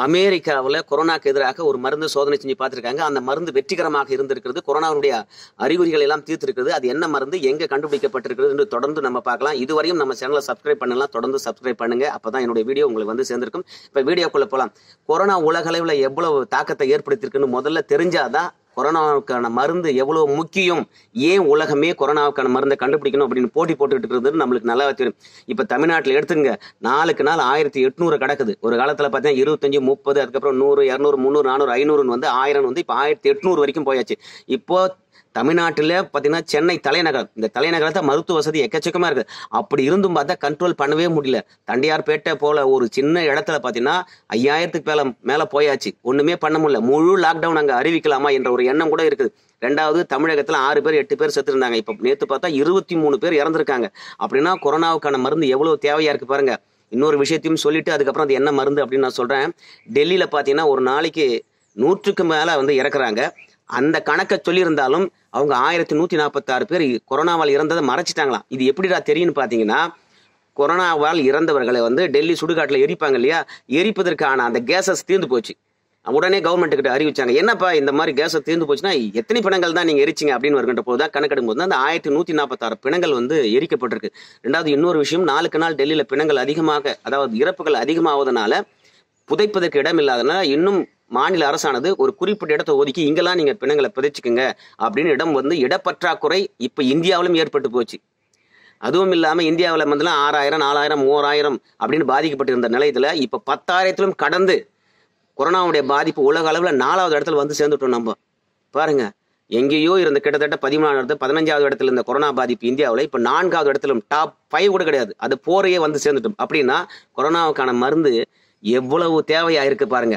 அமெரிக்காவில் கொரோனாக்கு எதிராக ஒரு மருந்து சோதனை செஞ்சு பார்த்திருக்காங்க அந்த மருந்து வெற்றிகரமாக இருந்திருக்கிறது கொரோனாவுடைய அறிகுறிகள் எல்லாம் தீர்த்திருக்கிறது அது என்ன மருந்து எங்க கண்டுபிடிக்கப்பட்டிருக்கிறது என்று தொடர்ந்து நம்ம பார்க்கலாம் இதுவரையும் நம்ம சேனலை சப்ஸ்கிரைப் பண்ணலாம் தொடர்ந்து சப்ஸ்கிரைப் பண்ணுங்க அப்பதான் என்னுடைய வீடியோ உங்களுக்கு வந்து சேர்ந்திருக்கும் இப்ப வீடியோக்குள்ள போலாம் கொரோனா உலகளவில் எவ்வளவு தாக்கத்தை ஏற்படுத்தியிருக்குன்னு முதல்ல தெரிஞ்சாதான் கொரோனாவுக்கான மருந்து எவ்வளவு முக்கியம் ஏன் உலகமே கொரோனாவுக்கான மருந்தை கண்டுபிடிக்கணும் அப்படின்னு போட்டி போட்டுக்கிட்டு இருக்கிறது நம்மளுக்கு நல்லா தெரியும் இப்ப தமிழ்நாட்டில் எடுத்துங்க நாளுக்கு நாள் ஆயிரத்தி எட்நூறு கிடக்குது ஒரு காலத்துல பார்த்தீங்கன்னா இருபத்தஞ்சு முப்பது அதுக்கப்புறம் நூறு இரநூறு முந்நூறு நானூறு ஐநூறுன்னு வந்து ஆயிரம் வந்து இப்போ ஆயிரத்தி எட்நூறு வரைக்கும் போயாச்சு இப்போ தமிழ்நாட்டில் பார்த்தீங்கன்னா சென்னை தலைநகரம் இந்த தலைநகரத்தை மருத்துவ வசதி எக்கச்சக்கமா இருக்கு அப்படி இருந்தும் பார்த்தா கண்ட்ரோல் பண்ணவே முடியல தண்டையார்பேட்டை போல ஒரு சின்ன இடத்துல பார்த்தீங்கன்னா ஐயாயிரத்துக்கு மேல மேல போயாச்சு ஒண்ணுமே பண்ண முடியல முழு லாக்டவுன் அங்க அறிவிக்கலாமா என்ற ஒரு எண்ணம் கூட இருக்குது ரெண்டாவது தமிழகத்துல ஆறு பேர் எட்டு பேர் செத்து இருந்தாங்க இப்ப நேத்து பார்த்தா இருபத்தி மூணு பேர் இறந்திருக்காங்க அப்படின்னா கொரோனாவுக்கான மருந்து எவ்வளவு தேவையா இருக்கு பாருங்க இன்னொரு விஷயத்தையும் சொல்லிட்டு அதுக்கப்புறம் அது என்ன மருந்து அப்படின்னு நான் சொல்றேன் டெல்லியில பாத்தீங்கன்னா ஒரு நாளைக்கு நூற்றுக்கு மேல வந்து இறக்குறாங்க அந்த கணக்கை சொல்லியிருந்தாலும் அவங்க ஆயிரத்தி நூத்தி நாற்பத்தாறு பேர் கொரோனாவால் இறந்ததை மறைச்சிட்டாங்களாம் இது எப்படிடா தெரியும்னு பாத்தீங்கன்னா கொரோனாவால் இறந்தவர்களை வந்து டெல்லி சுடுகாட்டில் எரிப்பாங்க இல்லையா எரிப்பதற்கான அந்த கேஸஸ் தீர்ந்து போச்சு உடனே கவர்மெண்ட் கிட்ட அறிவிச்சாங்க என்னப்பா இந்த மாதிரி கேஸை தீர்ந்து போச்சுன்னா எத்தனை பிணங்கள் தான் நீங்க எரிச்சிங்க அப்படின்னு வருகின்ற போது தான் கணக்கெடுக்கும் போது அந்த ஆயிரத்தி நூத்தி நாற்பத்தாறு பிணங்கள் வந்து எரிக்கப்பட்டிருக்கு ரெண்டாவது இன்னொரு விஷயம் நாளுக்கு நாள் டெல்லியில பிணங்கள் அதிகமாக அதாவது இறப்புகள் அதிகமாவதனால புதைப்பதற்கு இடம் இல்லாதனால இன்னும் மாநில அரசானது ஒரு குறிப்பிட்ட இடத்தை ஒதுக்கி இங்கெல்லாம் நீங்க பிணங்களை புதைச்சுக்குங்க அப்படின்னு இடம் வந்து இடப்பற்றாக்குறை இப்ப இந்தியாவிலும் ஏற்பட்டு போச்சு அதுவும் இல்லாம இந்தியாவில் வந்து ஆறாயிரம் நாலாயிரம் மூவாயிரம் அப்படின்னு பாதிக்கப்பட்டிருந்த நிலையத்துல இப்ப பத்தாயிரத்திலும் கடந்து கொரோனாவுடைய பாதிப்பு உலக அளவில் நாலாவது இடத்துல வந்து சேர்ந்துட்டோம் நம்ம பாருங்க எங்கேயோ இருந்த கிட்டத்தட்ட பதிமூணாவது பதினஞ்சாவது இடத்துல இருந்த கொரோனா பாதிப்பு இந்தியாவில் இப்போ நான்காவது இடத்துல டாப் ஃபைவ் கூட கிடையாது அது போரையே வந்து சேர்ந்துட்டோம் அப்படின்னா கொரோனாவுக்கான மருந்து எவ்வளவு தேவையா இருக்கு பாருங்க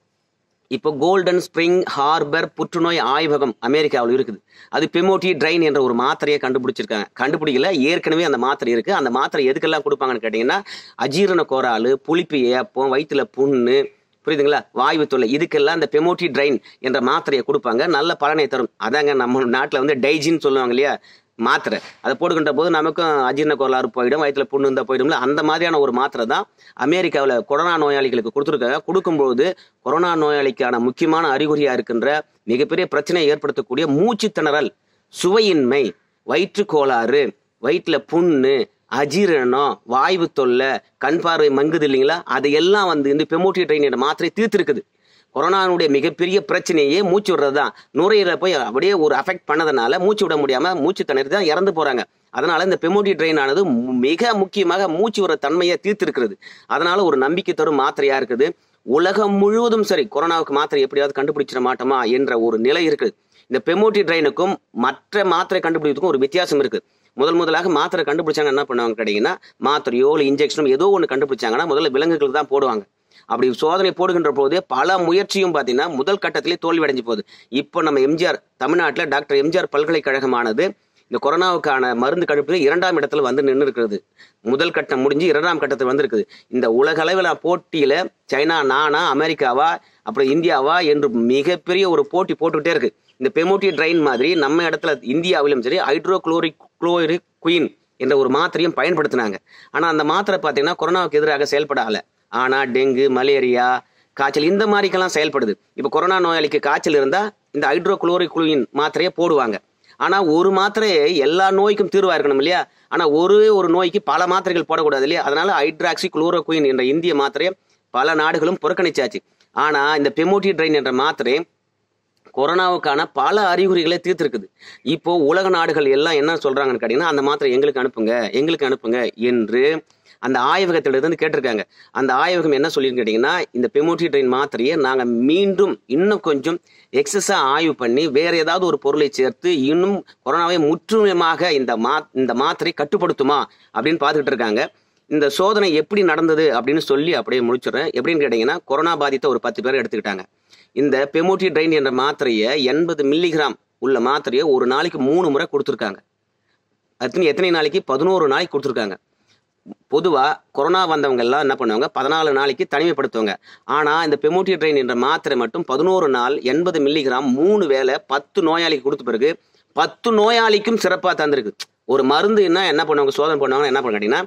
இப்போ கோல்டன் ஸ்ப்ரிங் ஹார்பர் புற்றுநோய் ஆய்வகம் அமெரிக்காவில் இருக்குது அது பெமோட்டி ட்ரைன் என்ற ஒரு மாத்திரையை கண்டுபிடிச்சிருக்காங்க கண்டுபிடிக்கல ஏற்கனவே அந்த மாத்திரை இருக்கு அந்த மாத்திரை எதுக்கெல்லாம் கொடுப்பாங்கன்னு கேட்டீங்கன்னா அஜீரண கோராலு புளிப்பு ஏப்பம் வயிற்றுல புண்ணு புரியுதுங்களா வாய்வு தொல்லை இதுக்கெல்லாம் இந்த பெமோட்டி ட்ரைன் என்ற மாத்திரையை கொடுப்பாங்க நல்ல பலனை தரும் அதாங்க நம்ம நாட்டில் வந்து டைஜின்னு சொல்லுவாங்க இல்லையா மாத்திரை அதை போடுகின்ற போது நமக்கும் அஜீரண கோளாறு போயிடும் வயிற்றுல புண்ணு இருந்தால் போயிடும்ல அந்த மாதிரியான ஒரு மாத்திரை தான் அமெரிக்காவில் கொரோனா நோயாளிகளுக்கு கொடுத்துருக்காங்க கொடுக்கும்போது கொரோனா நோயாளிக்கான முக்கியமான அறிகுறியா இருக்கின்ற மிகப்பெரிய பிரச்சனையை ஏற்படுத்தக்கூடிய மூச்சு திணறல் சுவையின்மை வயிற்று கோளாறு வயிற்றுல புண்ணு அஜீரணம் வாய்வு தொல்லை கண் பார்வை மங்குது இல்லைங்களா அதையெல்லாம் வந்து இந்த பெமோட்டி ட்ரைனோட மாத்திரை தீர்த்திருக்குது கொரோனாவுடைய மிகப்பெரிய பிரச்சனையே மூச்சு விடுறது தான் நுரையீரலை போய் அப்படியே ஒரு அஃபெக்ட் பண்ணதுனால மூச்சு விட முடியாம மூச்சு திணறி தான் இறந்து போறாங்க அதனால இந்த பெமோட்டி ட்ரெயின் ஆனது மிக முக்கியமாக மூச்சு விடுற தன்மையை தீர்த்திருக்கிறது அதனால ஒரு நம்பிக்கை தரும் மாத்திரையா இருக்குது உலகம் முழுவதும் சரி கொரோனாவுக்கு மாத்திரை எப்படியாவது கண்டுபிடிச்சிட மாட்டோமா என்ற ஒரு நிலை இருக்குது இந்த பெமோட்டி ட்ரெயினுக்கும் மற்ற மாத்திரை கண்டுபிடிக்கிறதுக்கும் ஒரு வித்தியாசம் இருக்கு முதல் முதலாக மாத்திரை கண்டுபிடிச்சாங்க என்ன பண்ணுவாங்க கேட்டீங்கன்னா மாத்திரையோ இல்லை இன்ஜெக்ஷனோ ஏதோ ஒன்று கண்டுபிடிச்சாங்கன்னா முதல்ல விலங்குகளுக்கு தான் போடுவாங்க அப்படி சோதனை போடுகின்ற போது பல முயற்சியும் பார்த்தீங்கன்னா முதல் கட்டத்திலே தோல்வி அடைஞ்சு போகுது இப்போ நம்ம எம்ஜிஆர் தமிழ்நாட்டில் டாக்டர் எம்ஜிஆர் பல்கலைக்கழகமானது இந்த கொரோனாவுக்கான மருந்து கண்டுபிடிப்பு இரண்டாம் இடத்துல வந்து நின்று இருக்கிறது முதல் கட்டம் முடிஞ்சு இரண்டாம் கட்டத்தில் வந்திருக்குது இந்த உலக அளவில் போட்டியில சைனா நானா அமெரிக்காவா அப்புறம் இந்தியாவா என்று மிகப்பெரிய ஒரு போட்டி போட்டுக்கிட்டே இருக்கு இந்த பெமோட்டி ட்ரைன் மாதிரி நம்ம இடத்துல இந்தியாவிலும் சரி ஹைட்ரோக்ளோரிக் குளோரிக் குயின் என்ற ஒரு மாத்திரையும் பயன்படுத்தினாங்க ஆனா அந்த மாத்திரை பார்த்தீங்கன்னா கொரோனாவுக்கு எதிராக செயல்படல ஆனா டெங்கு மலேரியா காய்ச்சல் இந்த மாதிரிக்கெல்லாம் செயல்படுது இப்போ கொரோனா நோயாளிக்கு காய்ச்சல் இருந்தா இந்த ஹைட்ரோக்ளோரிக் குயின் மாத்திரையை போடுவாங்க ஆனா ஒரு மாத்திரை எல்லா நோய்க்கும் தீர்வா இருக்கணும் இல்லையா ஆனா ஒரு ஒரு நோய்க்கு பல மாத்திரைகள் போடக்கூடாது இல்லையா அதனால ஹைட்ராக்சி குளோரோகுயின் என்ற இந்திய மாத்திரையை பல நாடுகளும் புறக்கணிச்சாச்சு ஆனா இந்த பெமோட்டி ட்ரைன் என்ற மாத்திரை கொரோனாவுக்கான பல அறிகுறிகளை தீர்த்திருக்குது இப்போ உலக நாடுகள் எல்லாம் என்ன சொல்றாங்கன்னு கேட்டீங்கன்னா அந்த மாத்திரை எங்களுக்கு அனுப்புங்க எங்களுக்கு அனுப்புங்க என்று அந்த ஆய்வகத்திலிருந்து கேட்டிருக்காங்க அந்த ஆய்வகம் என்ன சொல்லியிருக்கு கேட்டீங்கன்னா இந்த பெமோட்டி ட்ரெயின் மாத்திரையை நாங்கள் மீண்டும் இன்னும் கொஞ்சம் எக்ஸஸா ஆய்வு பண்ணி வேற ஏதாவது ஒரு பொருளை சேர்த்து இன்னும் கொரோனாவை முற்றுமையாக இந்த மா இந்த மாத்திரை கட்டுப்படுத்துமா அப்படின்னு பார்த்துக்கிட்டு இருக்காங்க இந்த சோதனை எப்படி நடந்தது அப்படின்னு சொல்லி அப்படியே முடிச்சிடுறேன் எப்படின்னு கேட்டீங்கன்னா கொரோனா பாதித்த ஒரு பத்து பேர் எடுத்துக்கிட்டாங்க இந்த பெமோட்டி ட்ரைன் என்ற மாத்திரையை எண்பது மில்லிகிராம் உள்ள மாத்திரையை ஒரு நாளைக்கு மூணு முறை கொடுத்துருக்காங்க அத்தனை எத்தனை நாளைக்கு பதினோரு நாளைக்கு கொடுத்துருக்காங்க பொதுவா கொரோனா வந்தவங்க எல்லாம் என்ன பண்ணுவாங்க பதினாலு நாளைக்கு தனிமைப்படுத்துவாங்க ஆனா இந்த பெமோட்டி ட்ரைன் என்ற மாத்திரை மட்டும் பதினோரு நாள் எண்பது மில்லிகிராம் மூணு வேளை பத்து நோயாளிக்கு கொடுத்த பிறகு பத்து நோயாளிக்கும் சிறப்பா தந்திருக்கு ஒரு மருந்து என்ன என்ன பண்ணுவாங்க சோதனை பண்ணுவாங்க என்ன பண்ண கேட்டீங்கன்னா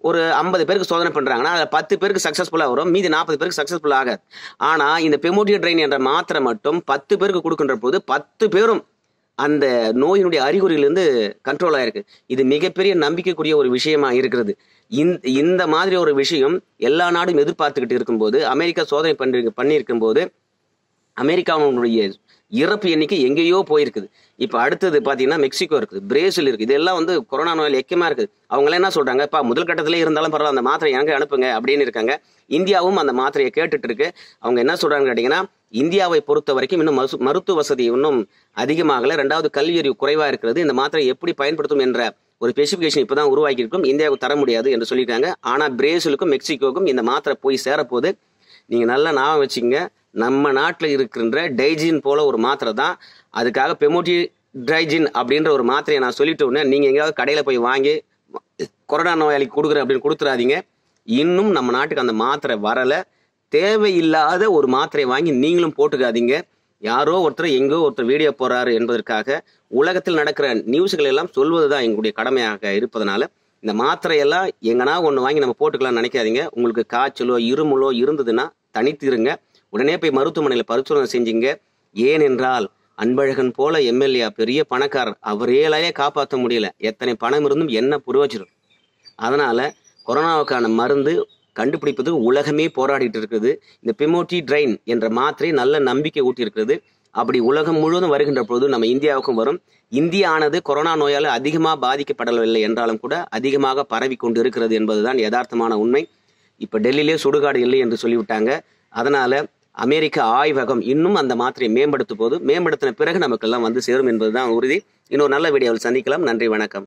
ஒரு ஐம்பது பேருக்கு சோதனை பண்றாங்கன்னா அதில் பத்து பேருக்கு சக்சஸ்ஃபுல்லா வரும் மீதி நாற்பது பேருக்கு சக்சஸ்ஃபுல் ஆகாது ஆனா இந்த பெமோட்டிய ட்ரெயின் என்ற மாத்திரை மட்டும் பத்து பேருக்கு கொடுக்கின்ற போது பத்து பேரும் அந்த நோயினுடைய அறிகுறியிலிருந்து கண்ட்ரோல் ஆயிருக்கு இது மிகப்பெரிய நம்பிக்கைக்குரிய ஒரு விஷயமா இருக்கிறது இந்த இந்த மாதிரி ஒரு விஷயம் எல்லா நாடும் எதிர்பார்த்துக்கிட்டு இருக்கும்போது அமெரிக்கா சோதனை பண்ணி பண்ணியிருக்கும் போது அமெரிக்காவுடைய இறப்பு எண்ணிக்கை எங்கேயோ போயிருக்குது இப்போ அடுத்தது பார்த்தீங்கன்னா மெக்சிகோ இருக்குது பிரேசில் இருக்குது இதெல்லாம் வந்து கொரோனா நோயில் எக்கமா இருக்குது அவங்களாம் என்ன சொல்றாங்க இப்போ முதல் கட்டத்திலே இருந்தாலும் பரவாயில்ல அந்த மாத்திரை எனக்கு அனுப்புங்க அப்படின்னு இருக்காங்க இந்தியாவும் அந்த மாத்திரையை கேட்டுட்டு இருக்கு அவங்க என்ன சொல்றாங்க கேட்டீங்கன்னா இந்தியாவை பொறுத்த வரைக்கும் இன்னும் மருசு- மருத்துவ வசதி இன்னும் அதிகமாகல ரெண்டாவது கல்வி அறிவு குறைவா இருக்கிறது இந்த மாத்திரை எப்படி பயன்படுத்தும் என்ற ஒரு ஸ்பெசிபிகேஷன் இப்பதான் உருவாக்கி இருக்கும் இந்தியாவுக்கு தர முடியாது என்று சொல்லியிருக்காங்க ஆனா பிரேசிலுக்கும் மெக்சிகோவுக்கும் இந்த மாத்திரை போய் சேரப்போது நீங்க நல்லா ஞாபகம் வச்சுக்கங்க நம்ம நாட்டில் இருக்கின்ற டைஜின் போல ஒரு மாத்திரை தான் அதுக்காக பெமோட்டி ட்ரைஜின் அப்படின்ற ஒரு மாத்திரையை நான் சொல்லிட்டு உடனே நீங்க எங்கேயாவது கடையில போய் வாங்கி கொரோனா நோயாளிக்கு கொடுக்குறேன் அப்படின்னு கொடுத்துறாதீங்க இன்னும் நம்ம நாட்டுக்கு அந்த மாத்திரை வரல தேவையில்லாத ஒரு மாத்திரை வாங்கி நீங்களும் போட்டுக்காதீங்க யாரோ ஒருத்தர் எங்கோ ஒருத்தர் வீடியோ போறாரு என்பதற்காக உலகத்தில் நடக்கிற நியூஸ்கள் எல்லாம் சொல்வதுதான் எங்களுடைய கடமையாக இருப்பதனால இந்த மாத்திரையெல்லாம் எங்கனா ஒன்று வாங்கி நம்ம போட்டுக்கலாம் நினைக்காதீங்க உங்களுக்கு காய்ச்சலோ இருமலோ இருந்ததுன்னா தனித்து இருங்க உடனே போய் மருத்துவமனையில் பரிசோதனை செஞ்சீங்க ஏனென்றால் அன்பழகன் போல எம்எல்ஏ பெரிய பணக்காரர் அவரேலையே காப்பாற்ற முடியல எத்தனை பணம் இருந்தும் என்ன புரோஜனம் அதனால கொரோனாவுக்கான மருந்து கண்டுபிடிப்பது உலகமே போராடிட்டு இருக்குது இந்த பிமோட்டி ட்ரைன் என்ற மாத்திரை நல்ல நம்பிக்கை ஊட்டி இருக்கிறது அப்படி உலகம் முழுவதும் வருகின்ற பொழுது நம்ம இந்தியாவுக்கும் வரும் இந்தியா ஆனது கொரோனா நோயால் அதிகமாக பாதிக்கப்படவில்லை என்றாலும் கூட அதிகமாக பரவி கொண்டு இருக்கிறது என்பதுதான் யதார்த்தமான உண்மை இப்ப டெல்லியிலே சுடுகாடு இல்லை என்று சொல்லிவிட்டாங்க அதனால அமெரிக்க ஆய்வகம் இன்னும் அந்த மாத்திரையை மேம்படுத்தும் போது மேம்படுத்தின பிறகு நமக்கெல்லாம் வந்து சேரும் என்பதுதான் உறுதி இன்னொரு நல்ல வீடியோவில் சந்திக்கலாம் நன்றி வணக்கம்